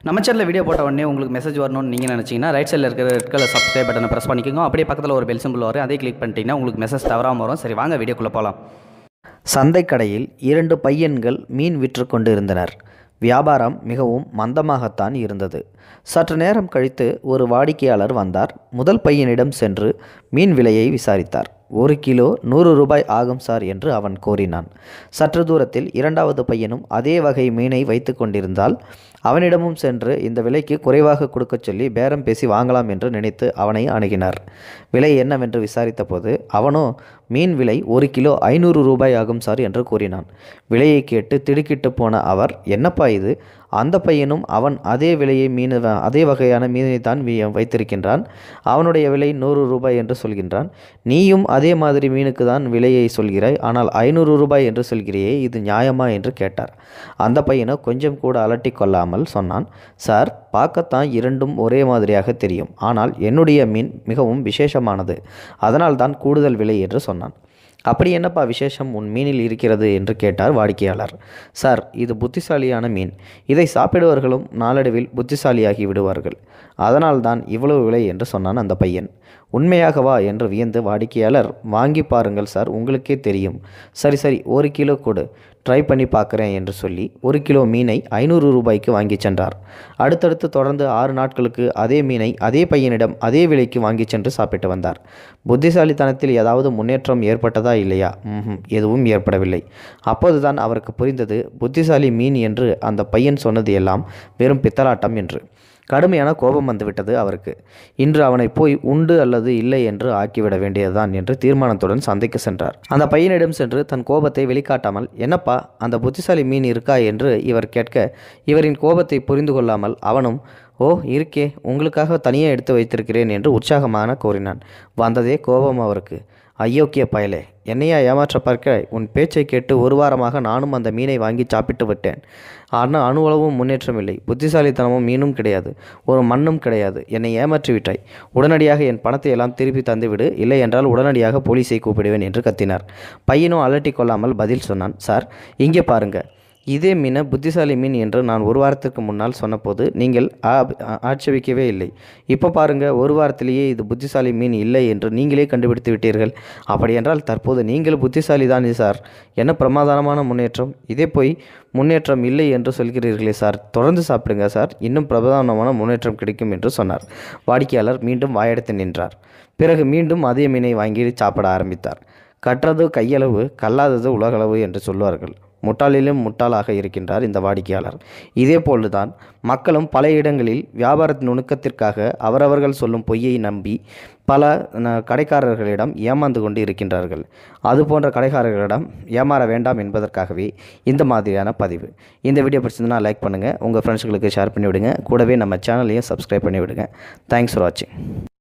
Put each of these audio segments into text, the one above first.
நம்ம சேனலில் வீடியோ போட்ட உடனே உங்களுக்கு மெசேஜ் வரணும்னு நீங்கள் நினச்சிங்கன்னா ரைட் சைடில் இருக்கிற ரெட் கலர் சப்ஸ்கிரைப் பட்டனை ப்ரெஸ் பண்ணிக்கோங்க அப்படியே பக்கத்தில் ஒரு பெல் சிம்பிள் வரும் அதே கிளிக் பண்ணிட்டீங்கன்னா உங்களுக்கு மெசேஜ் தவறாமல் வரும் சரி வாங்க வீடியோக்குள்ளே போகலாம் சந்தைக்கடையில் இரண்டு பையன்கள் மீன் விற்று கொண்டிருந்தனர் வியாபாரம் மிகவும் மந்தமாகத்தான் இருந்தது சற்று நேரம் கழித்து ஒரு வாடிக்கையாளர் வந்தார் முதல் பையனிடம் சென்று மீன் விலையை விசாரித்தார் ஒரு கிலோ நூறு ரூபாய் ஆகும் சார் என்று அவன் கூறினான் சற்று தூரத்தில் இரண்டாவது பையனும் அதே வகை மீனை வைத்து கொண்டிருந்தால் அவனிடமும் சென்று இந்த விலைக்கு குறைவாக கொடுக்கச் சொல்லி பேரம் பேசி வாங்கலாம் என்று நினைத்து அவனை அணுகினார் விலை என்னவென்று விசாரித்தபோது அவனோ மீன் விலை ஒரு கிலோ ஐநூறு ரூபாய் ஆகும் சார் என்று கூறினான் விலையை கேட்டு திடுக்கிட்டு போன அவர் என்னப்பா இது அந்த பையனும் அவன் அதே விலையை மீன் வ- அதே வகையான மீனை தான் வி- வைத்திருக்கின்றான் அவனுடைய விலை நூறு ரூபாய் என்று சொல்கின்றான் நீயும் அதே மாதிரி மீனுக்கு தான் விலையை சொல்கிறாய் ஆனால் ஐநூறு ரூபாய் என்று சொல்கிறியே இது நியாயமா என்று கேட்டார் அந்த பையனோ கொஞ்சம் கூட அலட்டி கொள்ளாமல் சொன்னான் சார் பார்க்கத்தான் இரண்டும் ஒரே மாதிரியாக தெரியும் ஆனால் என்னுடைய மீன் மிகவும் விசேஷமானது அதனால் தான் கூடுதல் விலை என்று சொன்னான் அப்படி என்னப்பா விசேஷம் உன் மீனில் இருக்கிறது என்று கேட்டார் வாடிக்கையாளர் சார் இது புத்திசாலியான மீன் இதை சாப்பிடுவர்களும் நாளடைவில் புத்திசாலியாகி விடுவார்கள் அதனால் தான் இவ்வளவு விலை என்று சொன்னான் அந்த பையன் உண்மையாகவா என்று வியந்து வாடிக்கையாளர் வாங்கி பாருங்கள் சார் உங்களுக்கே தெரியும் சரி சரி ஒரு கிலோ கொடு ட்ரை பண்ணி பார்க்குறேன் என்று சொல்லி ஒரு கிலோ மீனை ஐநூறு ரூபாய்க்கு வாங்கி சென்றார் அடுத்தடுத்து தொடர்ந்து ஆறு நாட்களுக்கு அதே மீனை அதே பையனிடம் அதே விலைக்கு வாங்கி சென்று சாப்பிட்டு வந்தார் புத்திசாலித்தனத்தில் ஏதாவது முன்னேற்றம் ஏற்பட்டதா இல்லையா ம்ஹும், எதுவும் ஏற்படவில்லை அப்போதுதான் அவருக்கு புரிந்தது புத்திசாலி மீன் என்று அந்த பையன் சொன்னது எல்லாம் வெறும் பித்தலாட்டம் என்று கடுமையான கோபம் வந்துவிட்டது அவருக்கு இன்று அவனை போய் உண்டு அல்லது இல்லை என்று ஆக்கிவிட வேண்டியதுதான் என்று தீர்மானத்துடன் சந்தைக்கு சென்றார் அந்த பையனிடம் சென்று தன் கோபத்தை வெளிக்காட்டாமல் என்னப்பா அந்த புத்திசாலி மீன் இருக்கா என்று இவர் கேட்க இவரின் கோபத்தை புரிந்து கொள்ளாமல் அவனும் ஓ இருக்கே உங்களுக்காக தனியாக எடுத்து வைத்திருக்கிறேன் என்று உற்சாகமான கூறினான் வந்ததே கோபம் அவருக்கு ஐயோக்கிய பயலே என்னையா ஏமாற்ற பார்க்க உன் பேச்சை கேட்டு ஒரு வாரமாக நானும் அந்த மீனை வாங்கி சாப்பிட்டு விட்டேன் ஆனால் அணுவளவும் முன்னேற்றம் இல்லை புத்திசாலித்தனமும் மீனும் கிடையாது ஒரு மண்ணும் கிடையாது என்னை ஏமாற்றி விட்டாய் உடனடியாக என் பணத்தை எல்லாம் திருப்பி தந்துவிடு இல்லை என்றால் உடனடியாக போலீஸை கூப்பிடுவேன் என்று கத்தினார் பையனும் அலட்டிக் கொள்ளாமல் பதில் சொன்னான் சார் இங்கே பாருங்க இதே மீனை புத்திசாலி மீன் என்று நான் ஒரு வாரத்திற்கு முன்னால் சொன்னபோது நீங்கள் ஆ- ஆ- ஆட்சேபிக்கவே இல்லை இப்போ பாருங்க ஒரு வாரத்திலேயே இது புத்திசாலி மீன் இல்லை என்று நீங்களே கண்டுபிடித்து விட்டீர்கள் அப்படியென்றால் தற்போது நீங்கள் புத்திசாலி தான் சார் என்ன பிரமாதமான முன்னேற்றம் இதே போய் முன்னேற்றம் இல்லை என்று சொல்கிறீர்களே சார் தொடர்ந்து சாப்பிடுங்க சார் இன்னும் பிரதானமான முன்னேற்றம் கிடைக்கும் என்று சொன்னார் வாடிக்கையாளர் மீண்டும் வாயெடுத்து நின்றார் பிறகு மீண்டும் அதே மீனை வாங்கி சாப்பிட ஆரம்பித்தார் கற்றது கையளவு கல்லாதது உலகளவு என்று சொல்வார்கள் முட்டாளிலும் முட்டாளாக இருக்கின்றார் இந்த வாடிக்கையாளர் இதே போல்தான் மக்களும் பல இடங்களில் வியாபார நுணுக்கத்திற்காக அவரவர்கள் சொல்லும் பொய்யை நம்பி பல ந- கடைக்காரர்களிடம் ஏமாந்து கொண்டு இருக்கின்றார்கள் அது போன்ற கடைக்காரர்களிடம் ஏமாற வேண்டாம் என்பதற்காகவே இந்த மாதிரியான பதிவு இந்த வீடியோ பிடிச்சிருந்தனா லைக் பண்ணுங்கள் உங்கள் ஃப்ரெண்ட்ஸ்களுக்கு ஷேர் பண்ணி விடுங்க கூடவே நம்ம சேனலையும் சப்ஸ்கிரைப் பண்ணி விடுங்க தேங்க்ஸ் ஃபார் வாட்சிங்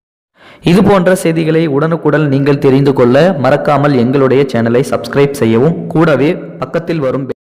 இது போன்ற செய்திகளை உடனுக்குடன் நீங்கள் தெரிந்து கொள்ள மறக்காமல் எங்களுடைய சேனலை சப்ஸ்கிரைப் செய்யவும் கூடவே பக்கத்தில் வரும்